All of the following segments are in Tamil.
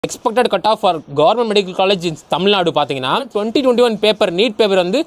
expected cut off for government medical college in Tamil Nadu பார்த்தீங்கன்னா twenty twenty one paper NEET paper வந்து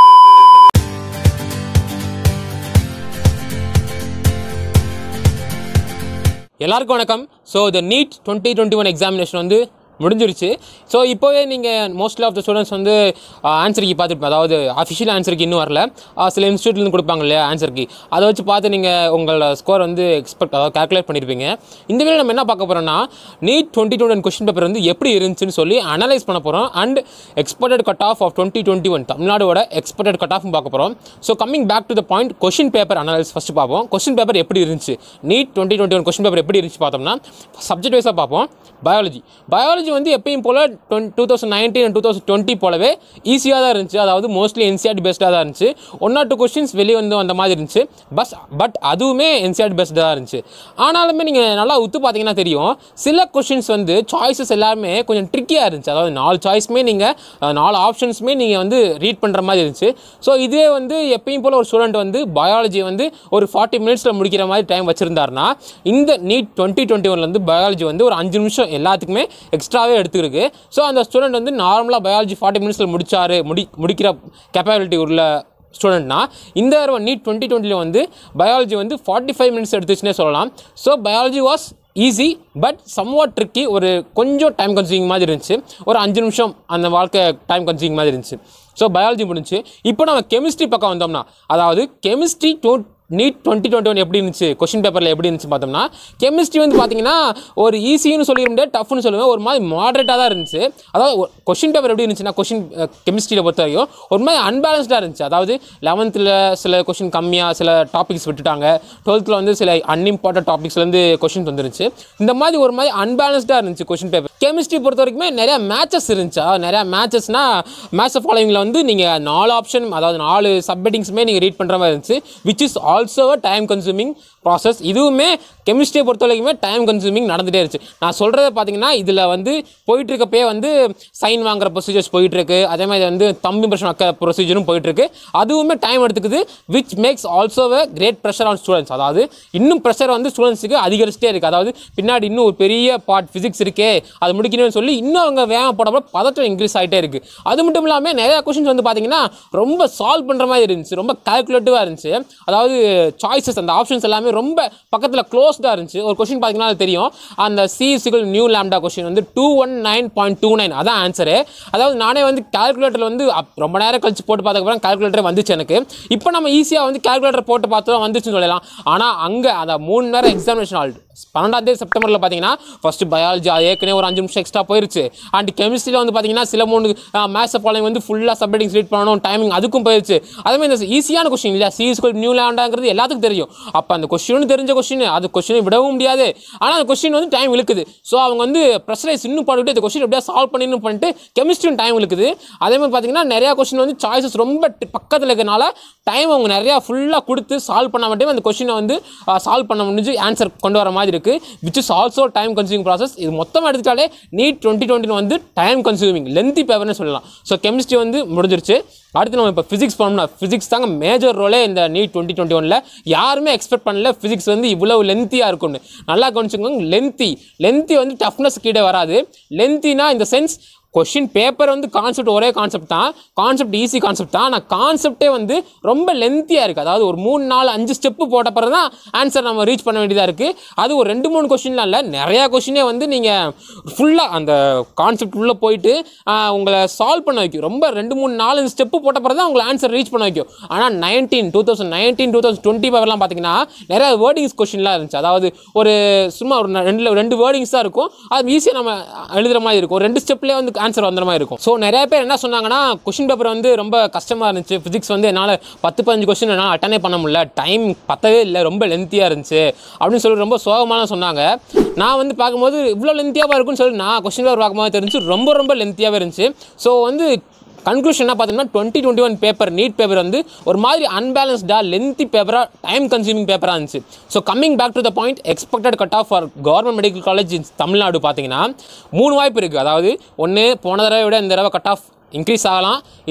எல்லாருக்கும் வணக்கம் ஸோ இந்த NEET twenty twenty one examination வந்து முடிஞ்சிருச்சு ஸோ இப்போவே நீங்கள் மோஸ்ட்லி ஆஃப் த ஸ்டூடெண்ட்ஸ் வந்து ஆன்சர் கீ பார்த்துருப்பேன் அதாவது அஃபிஷியல் ஆன்சர் கீ இன்னும் வரல ஆஹ் சில இன்ஸ்டியூட்லேருந்து கொடுப்பாங்க இல்லையா ஆன்சர் கீ அதை வச்சு பார்த்து நீங்கள் உங்களோட ஸ்கோர் வந்து எக்ஸ்பெக்ட் அதாவது கால்குலேட் பண்ணியிருப்பீங்க இந்த வீடியோ நம்ம என்ன பார்க்க போகிறோம்னா NEET twenty twenty question paper வந்து எப்படி இருந்துச்சுன்னு சொல்லி அனலைஸ் பண்ண போகிறோம் and expected cut off of twenty twenty one தமிழ்நாடோட எக்ஸ்பெக்டட் கட் ஆஃப் பார்க்க போகிறோம் so coming back to the point question paper analyse first பார்ப்போம் கொஸ்டின் பேப்பர் எப்படி இருந்துச்சு NEET twenty twenty one question paper எப்படி இருந்துச்சு பார்த்தோம்னா சப்ஜெக்ட் வைஸாக பார்ப்போம் பயாலஜி பயாலஜி வந்து எப்பயும் போல் two thousand nineteen and two thousand twenty போலவே ஈஸியாக தான் இருந்துச்சு அதாவது மோஸ்ட்லி என்சிஆர்டி பெஸ்ட்டாக தான் இருந்துச்சு ஒன் ஆர் டூ கொஸ்டின்ஸ் வெளியே வந்து வந்த மாதிரி இருந்துச்சு பஸ் பட் அதுவுமே என்சிஆர்டி பெஸ்ட்டாக தான் இருந்துச்சு ஆனாலுமே நீங்கள் நல்லா உத்து பார்த்தீங்கன்னா தெரியும் சில கொஷின்ஸ் வந்து சாய்ஸஸ் எல்லாமே கொஞ்சம் ட்ரிக்கியாக இருந்துச்சு அதாவது நாலு சாய்ஸுமே நீங்கள் நாலு ஆப்ஷன்ஸுமே நீங்கள் வந்து ரீட் பண்ணுற மாதிரி இருந்துச்சு ஸோ இதே வந்து எப்பயும் போல் ஒரு ஸ்டூடெண்ட் வந்து பயாலஜி வந்து ஒரு ஃபார்ட்டி மினிட்ஸில் முடிக்கிற மாதிரி டைம் வச்சுருந்தாருன்னா இந்த நீட் டுவெண்ட்டி டுவெண்ட்டி ஒன்லேருந்து பயாலஜி வந்து ஒரு அஞ்சு நிமிஷம் எல்லாத்துக்குமே எக்ஸ்ட்ராவே எடுத்துருக்கு ஸோ அந்த ஸ்டூடெண்ட் வந்து நார்மலாக பயாலஜி ஃபார்ட்டி மினிட்ஸில் முடிச்சாரு முடி முடிக்கிற கேப்பபிலிட்டி உள்ள ஸ்டூடெண்ட்னா இந்த தடவை நீட் டுவெண்ட்டி டுவெண்ட்டியில் வந்து பயாலஜி வந்து ஃபார்ட்டி ஃபைவ் மினிட்ஸ் எடுத்துச்சுன்னே சொல்லலாம் so biology was easy but somewhat tricky ஒரு கொஞ்சம் டைம் கன்சூமிங் மாதிரி இருந்துச்சு ஒரு அஞ்சு நிமிஷம் அந்த வாழ்க்கை டைம் கன்சூமிங் மாதிரி இருந்துச்சு ஸோ பயாலஜி முடிஞ்சு இப்போ நம்ம கெமிஸ்ட்ரி பக்கம் வந்தோம்னா அதாவது chemistry to NEET twenty twenty one எப்படி இருந்துச்சு கொஷின் பேப்பரில் எப்படி இருந்துச்சு பார்த்தோம்னா கெமிஸ்ட்ரி வந்து பார்த்தீங்கன்னா ஒரு ஈஸின்னு சொல்லிட முடியாது டஃப்னு சொல்லுவேன் ஒரு மாதிரி மாடரேட்டாக தான் இருந்துச்சு அதாவது கொஷின் பேப்பர் எப்படி இருந்துச்சுன்னா கொஷின் கெமிஸ்ட்ரியில் பொறுத்த வரைக்கும் ஒரு மாதிரி அன்பேலன்ஸ்டாக இருந்துச்சு அதாவது லெவன்த்தில் சில கொஷின் கம்மியாக சில டாபிக்ஸ் விட்டுட்டாங்க டுவெல்த்தில் வந்து சில அன்இம்பார்ட்டன்ட் டாபிக்ஸ்லேருந்து கொஷின்ஸ் வந்துருச்சு இந்த மாதிரி ஒரு மாதிரி அன்பேலன்ஸ்டாக இருந்துச்சு கொஷின் பேப்பர் கெமிஸ்ட்ரி பொறுத்த வரைக்குமே நிறையா மேட்சஸ் இருந்துச்சு அதாவது நிறையா மேட்சஸ்னா மேட்ச் ஃபாலோவிங்கில் வந்து நீங்கள் நாலு ஆப்ஷன் அதாவது நாலு சப்ஹெட்டிங்ஸுமே நீங்கள் ரீட் பண்ணுற மாதிரி இருந்துச்சு which is also time consuming process இதுவுமே கெமிஸ்ட்ரியை பொறுத்த வரைக்குமே டைம் கன்சூமிங் நடந்துகிட்டே இருந்துச்சு நான் சொல்கிறத பார்த்தீங்கன்னா இதில் வந்து போயிட்டு இருக்கப்பே வந்து சைன் வாங்குற ப்ரொசீஜர்ஸ் போயிட்டுருக்கு அதே மாதிரி வந்து தம்பி இம்ப்ரெஷன் வைக்கிற ப்ரொசீஜரும் போயிட்டுருக்கு அதுவுமே டைம் எடுத்துக்குது which makes also a great pressure on students அதாவது இன்னும் ப்ரெஷர் வந்து ஸ்டூடெண்ட்ஸுக்கு அதிகரிச்சிட்டே இருக்குது அதாவது பின்னாடி இன்னும் ஒரு பெரிய பார்ட் ஃபிசிக்ஸ் இருக்கே அது முடிக்கணும்னு சொல்லி இன்னும் அவங்க வேகம் போடப்போ பதட்டம் இன்க்ரீஸ் ஆகிட்டே இருக்குது அது மட்டும் இல்லாமல் நிறையா கொஷின்ஸ் வந்து பார்த்தீங்கன்னா ரொம்ப சால்வ் பண்ணுற மாதிரி இருந்துச்சு ரொம்ப கால்குலேட்டிவாக இருந்துச்சு அதாவது சாய்ஸஸ் அந்த ஆப்ஷன்ஸ் எல்லாமே ரொம்ப பக்கத்தில் க்ளோஸ்டாக இருந்துச்சு ஒரு கொஷின் பார்த்தீங்கன்னா அது தெரியும் அந்த சி சிகள் நியூ லேம்டா கொஷின் வந்து two one nine point two nine அதான் ஆன்சரு அதாவது நானே வந்து கால்குலேட்டர் வந்து அப்- ரொம்ப நேரம் கழிச்சு போட்டு பார்த்ததுக்கப்புறம் கால்குலேட்டர் வந்துச்சு எனக்கு இப்போ நம்ம ஈஸியாக வந்து கால்குலேட்டர் போட்டு பார்த்தோம் வந்துச்சுன்னு சொல்லலாம் ஆனால் அங்கே அந்த மூணு நேரம் எக்ஸாமினேஷன் ஆல்ட் பன்னெண்டாம் தேதி செப்டம்பரில் பார்த்தீங்கன்னா ஃபஸ்ட்டு பயாலஜி அது ஏற்கனவே ஒரு அஞ்சு நிமிஷம் எக்ஸ்ட்ரா போயிருச்சு அண்ட் கெமிஸ்ட்ரியில் வந்து பார்த்தீங்கன்னா சில மூணு மேத்ஸ் ஃபாலோயிங் வந்து ஃபுல்லாக சப்ஜெக்டிங்ஸ் ரீட் பண்ணணும் டைமிங் அதுக்கும் போயிருச்சு அதேமாதிரி இந்த ஈஸியான கொஸ்டின் இல்லையா சி ஸ்கூல் நியூ லேண்டாங்கிறது எல்லாத்துக்கும் தெரியும் அப்போ அந்த கொஸ்டின் தெரிஞ்ச கொஸ்டின் அது கொஸ்டினை விடவும் முடியாது ஆனால் அந்த கொஸ்டின் வந்து டைம் இழுக்குது ஸோ அவங்க வந்து ப்ரெஷரைஸ் இன்னும் போட்டுவிட்டு இந்த கொஸ்டின் எப்படியா சால்வ் பண்ணிடணும் பண்ணிட்டு கெமிஸ்ட்ரியும் டைம் இழுக்குது அதே மாதிரி பார்த்தீங்கன்னா நிறையா கொஸ்டின் வந்து சாய்ஸஸ் ரொம்ப டி- பக்கத்தில் இருக்கனால டைம் அவங்க நிறையா ஃபுல்லாக கொடுத்து சால்வ் பண்ண மட்டும் அந்த கொஸ்டினை வந்து சால்வ் பண்ண முடிஞ்சு ஆன்சர் கொண்டு வர மாதிரி இருக்குது which is also time consuming process இது மொத்தமாக எடுத்துட்டாலே நீட் டுவெண்ட்டி டுவெண்ட்டி வந்து டைம் கன்சூமிங் லென்த்தி பேப்பர்னு சொல்லலாம் ஸோ கெமிஸ்ட்ரி வந்து முடிஞ்சிருச்சு அடுத்து நம்ம இப்போ ஃபிசிக்ஸ் பண்ணோம்னா ஃபிசிக்ஸ் தாங்க மேஜர் ரோலே இந்த நீட் டுவெண்ட்டி டுவெண்ட்டி ஒனில் யாருமே எக்ஸ்பெக்ட் பண்ணல ஃபிசிக்ஸ் வந்து இவ்வளவு லென்த்தியாக இருக்கும்னு நல்லா கவனிச்சுக்கோங்க லென்த்தி லென்த்தி வந்து டஃப்னஸ் கீழே வராது லென்த்தினா இந்த சென்ஸ் கொஷின் பேப்பர் வந்து கான்செப்ட் ஒரே கான்செப்ட் தான் கான்செப்ட் ஈஸி கான்செப்ட் தான் ஆனால் கான்செப்டே வந்து ரொம்ப லென்த்தியாக இருக்குது அதாவது ஒரு மூணு நாலு அஞ்சு ஸ்டெப்பு போட்ட பிறகு தான் ஆன்சர் நம்ம ரீச் பண்ண வேண்டியதாக இருக்குது அது ஒரு ரெண்டு மூணு கொஷின்லாம் இல்லை நிறையா கொஷினே வந்து நீங்கள் ஃபுல்லாக அந்த கான்செப்ட் உள்ளே போயிட்டு ஆஹ், உங்களை சால்வ் பண்ண வைக்கும் ரொம்ப ரெண்டு மூணு நாலு ஸ்டெப்பு போட்ட பிறகு தான் உங்களை ஆன்சர் ரீச் பண்ண வைக்கும் ஆனால் nineteen two thousand nineteen two thousand twenty பேப்பர்லாம் பார்த்தீங்கன்னா நிறையா வேர்டிங்ஸ் கொஷின்லாம் இருந்துச்சு அதாவது ஒரு சும்மா ஒரு ந- ரெண்டு ரெண்டு வேர்டிங்ஸ் தான் இருக்கும் அது ஈஸியாக நம்ம எழுதுகிற மாதிரி இருக்கும் ஒரு ரெண்டு ஸ்டெப்லேயே வந்து ஆன்சர் வந்துற மாதிரி இருக்கும் ஸோ நிறைய பேர் என்ன சொன்னாங்கன்னா கொஷின் பேப்பர் வந்து ரொம்ப கஷ்டமாக இருந்துச்சு ஃபிசிக்ஸ் வந்து என்னால் பத்து பதினஞ்சு கொஸ்டின் என்னால் அட்டனே பண்ண முடியல டைம் பத்தவே இல்லை ரொம்ப லென்த்தியாக இருந்துச்சு அப்படின்னு சொல்லி ரொம்ப சோகமான சொன்னாங்க நான் வந்து பார்க்கும்போது இவ்வளோ லென்த்தியாக இருக்கும்னு சொல்லி நான் கொஸ்டின் பேப்பர் பார்க்கும்போது தெரிஞ்சு ரொம்ப ரொம்ப லென்த்தியாகவே இருந்துச்சு ஸோ வந்து கன்க்ளூஷன் என்ன பார்த்தோம்னா twenty twenty one paper NEET paper வந்து ஒரு மாதிரி அன்பேலன்ஸ்டாக லென்த்தி பேப்பராக டைம் கன்சூமிங் பேப்பராக இருந்துச்சு so coming back to the point expected cut off for government medical college in Tamil Nadu பார்த்தீங்கன்னா மூணு வாய்ப்பு இருக்குது அதாவது ஒன்று போன தடவை விட இந்த தடவை கட் ஆஃப் இன்க்ரீஸ் ஆகலாம் இல்லை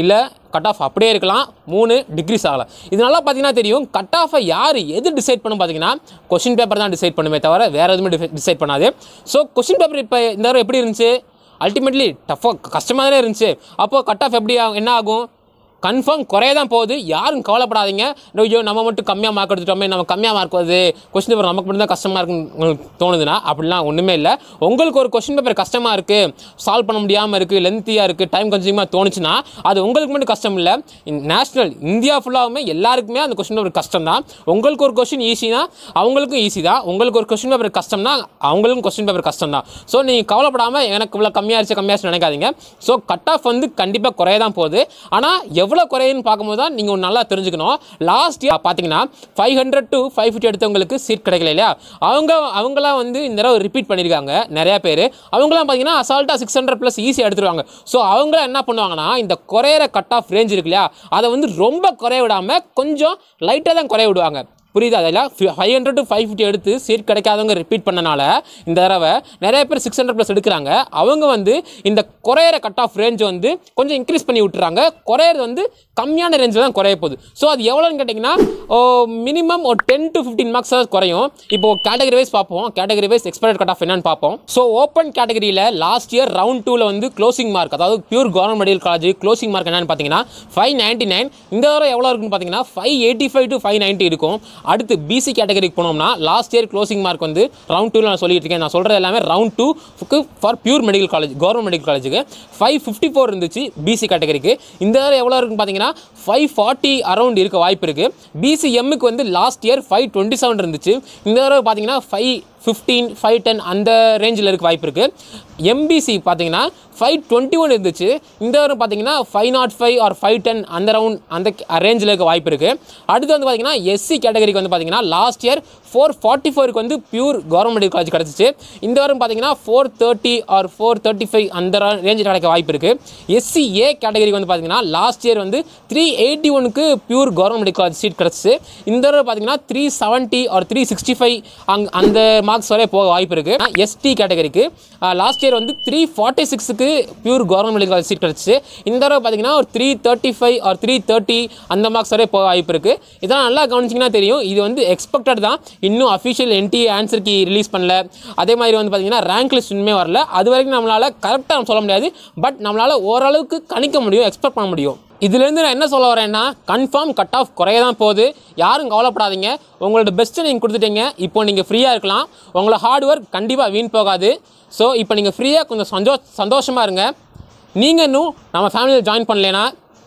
கட் ஆஃப் அப்படியே இருக்கலாம் மூணு டிகிரிஸ் ஆகலாம் இதனால பார்த்தீங்கன்னா தெரியும் கட் ஆஃபை யார் எது டிசைட் பண்ணும் பார்த்தீங்கன்னா கொஷின் பேப்பர் தான் டிசைட் பண்ணுமே தவிர வேறு எதுவுமே டிசைட் பண்ணாது ஸோ கொஷின் பேப்பர் இப்போ இந்த தடவை எப்படி இருந்துச்சு அல்டிமேட்லி டஃப்பாக கஷ்டமாக தானே இருந்துச்சு அப்போது கட் ஆஃப் எப்படி ஆகும் என்ன ஆகும் கன்ஃபார்ம் குறைய தான் போகுது யாரும் கவலைப்படாதீங்க ஐயோ நம்ம மட்டும் கம்மியாக மார்க் எடுத்துட்டோமே நம்ம கம்மியாக மார்க் வருது கொஸ்டின் பேப்பர் நமக்கு மட்டும் தான் கஷ்டமாக இருக்குன்னு உங்களுக்கு தோணுதுன்னா அப்படிலாம் ஒன்றுமே இல்லை உங்களுக்கு ஒரு கொஸ்டின் பேப்பர் கஷ்டமாக இருக்குது சால்வ் பண்ண முடியாமல் இருக்குது லென்த்தியாக இருக்குது டைம் கன்சியூமாக தோணுச்சுன்னா அது உங்களுக்கு மட்டும் கஷ்டம் இல்லை நேஷனல் இந்தியா ஃபுல்லாகவுமே எல்லாருக்குமே அந்த கொஸ்டின் பேப்பர் கஷ்டம் தான் உங்களுக்கு ஒரு கொஸ்டின் ஈஸினா அவங்களுக்கும் ஈஸி தான் உங்களுக்கு ஒரு கொஸ்டின் பேப்பர் கஷ்டம்னா அவங்களுக்கும் கொஸ்டின் பேப்பர் கஷ்டம் தான் ஸோ நீங்கள் கவலைப்படாமல் எனக்கு இவ்வளோ கம்மியாகிடுச்சு கம்மியாச்சு நினைக்காதீங்க ஸோ கட் ஆஃப் வந்து கண்டிப்பாக குறைய தான் போகுது ஆனால் எவ்வளோ குறையுன்னு பார்க்கும்போது தான் நீங்கள் ஒன்று நல்லா தெரிஞ்சுக்கணும் லாஸ்ட் இயர் பார்த்தீங்கன்னா five hundred to five fifty எடுத்தவங்களுக்கு சீட் கிடைக்கல இல்லையா அவங்க அவங்களாம் வந்து இந்த தடவை ரிப்பீட் பண்ணியிருக்காங்க நிறையா பேர் அவங்களாம் பார்த்தீங்கன்னா அசால்ட்டாக சிக்ஸ் ஹண்ட்ரட் ப்ளஸ் ஈஸியாக எடுத்துருவாங்க ஸோ அவங்களாம் என்ன பண்ணுவாங்கன்னா இந்த குறையிற கட் ஆஃப் ரேஞ்ச் இருக்கு இல்லையா அதை வந்து ரொம்ப குறைய விடாமல் கொஞ்சம் லைட்டாக தான் குறைய விடுவாங்க புரியுதா அதில் five hundred to five fifty எடுத்து சீட் கிடைக்காதவங்க ரிப்பீட் பண்ணனால இந்த தடவை நிறைய பேர் சிக்ஸ் ஹண்ட்ரட் ப்ளஸ் எடுக்கிறாங்க அவங்க வந்து இந்த குறையிற கட் ஆஃப் ரேஞ்ச் வந்து கொஞ்சம் இன்க்ரீஸ் பண்ணி விட்டுறாங்க குறையிறது வந்து கம்மியான ரேஞ்சில் தான் குறைய போகுது ஸோ அது எவ்வளோன்னு கேட்டிங்கன்னா மினிமம் ஒரு டென் டு ஃபிஃப்டீன் மார்க்ஸ் குறையும் இப்போ கேட்டகரி வைஸ் பார்ப்போம் category wise expected cut off என்னன்னு பார்ப்போம் ஸோ ஓப்பன் கேட்டகரியில் லாஸ்ட் இயர் ரவுண்ட் டூவில் வந்து க்ளோசிங் மார்க் அதாவது pure government medical college closing mark என்னன்னு பார்த்தீங்கன்னா ஃபைவ் நைன்ட்டி நைன் இந்த தடவை எவ்வளோ இருக்குன்னு பார்த்தீங்கன்னா five eighty five to five ninety இருக்கும் அடுத்து பிசி கேட்டகரிக்கு போனோம்னா லாஸ்ட் இயர் க்ளோசிங் மார்க் வந்து ரவுண்ட் டூவில் நான் சொல்லிட்டு இருக்கேன் நான் சொல்கிறது எல்லாமே ரவுண்ட் டூக்கு for pure medical college government medical காலேஜுக்கு ஃபைவ் ஃபிஃப்டி ஃபோர் இருந்துச்சு பிசி கேட்டகரிக்கு இந்த தடவை எவ்வளோ இருக்குன்னு பார்த்தீங்கன்னா ஃபைவ் ஃபார்ட்டி அரௌண்ட் இருக்க வாய்ப்பு இருக்குது பிசிஎம்முக்கு வந்து last year five twenty seven இருந்துச்சு இந்த தடவை பார்த்தீங்கன்னா ஃபைவ் ஃபிஃப்டீன் ஃபைவ் டென் அந்த ரேஞ்சில் இருக்க வாய்ப்பு இருக்குது எம்பிசி பார்த்தீங்கன்னா ஃபைவ் டுவெண்ட்டி ஒன் இருந்துச்சு இந்த வாரம் பார்த்தீங்கன்னா five nought five or five ten அந்த ரவுண்ட் அந்த ரேஞ்சில் இருக்க வாய்ப்பு இருக்குது அடுத்து வந்து பார்த்தீங்கன்னா எஸ்சி கேட்டகரிக்கு வந்து பார்த்தீங்கன்னா லாஸ்ட் இயர் ஃபோர் ஃபார்ட்டி ஃபோருக்கு வந்து பியூர் கவர்மெண்ட் மெடிக்கல் காலேஜ் கிடச்சிச்சு இந்த வாரம் பார்த்தீங்கன்னா four thirty or four thirty five அந்த ரேஞ்சில் கிடைக்க வாய்ப்பு இருக்குது எஸ்சி ஏ கேட்டகரிக்கு வந்து பார்த்தீங்கன்னா லாஸ்ட் இயர் வந்து த்ரீ எயிட்டி ஒனுக்கு pure government medical college seat கிடச்சிச்சு இந்த தடவை பார்த்தீங்கன்னா three seventy or three sixty five அங் அந்த மார்க்ஸ் வரை போக வாய்ப்பு இருக்குது எஸ்டி கேட்டகரிக்கு லாஸ்ட் இயர் வந்து த்ரீ ஃபார்ட்டி சிக்ஸுக்கு pure government medical college seat கிடச்சிச்சு இந்த தடவை பார்த்தீங்கன்னா ஒரு three thirty five or three thirty அந்த மார்க்ஸ் வரை போக வாய்ப்பு இருக்குது இதெல்லாம் நல்லா கவனிச்சிங்கன்னா தெரியும் இது வந்து எக்ஸ்பெக்டட் தான் இன்னும் அஃபிஷியல் என்டி ஆன்சர் கீ ரிலீஸ் பண்ணல அதே மாதிரி வந்து பார்த்தீங்கன்னா ரேங்க் லிஸ்ட் இன்னுமே வரல அது வரைக்கும் நம்மளால் கரெக்டாக சொல்ல முடியாது பட் நம்மளால் ஓரளவுக்கு கணிக்க முடியும் எக்ஸ்பெக்ட் பண்ண முடியும் இதுலேருந்து நான் என்ன சொல்ல வரேன்னா கன்ஃபார்ம் கட் ஆஃப் குறைய தான் போகுது யாரும் கவலைப்படாதீங்க உங்களோட பெஸ்ட்டை நீங்கள் கொடுத்துட்டீங்க இப்போ நீங்கள் ஃப்ரீயாக இருக்கலாம் உங்களோட ஹார்ட் ஒர்க் கண்டிப்பாக வீண் போகாது ஸோ இப்போ நீங்கள் ஃப்ரீயாக கொஞ்சம் சந்தோ சந்தோஷமாக இருங்க நீங்கள் இன்னும் நம்ம ஃபேமிலியில் ஜாயின் பண்ணலைன்னா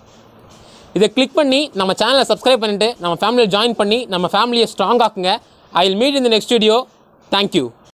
இதை கிளிக் பண்ணி நம்ம சேனலை சப்ஸ்கிரைப் பண்ணிவிட்டு நம்ம ஃபேமிலியில் ஜாயின் பண்ணி நம்ம ஃபேமிலியை ஸ்ட்ராங் ஆக்குங்க I will meet in the next video thank you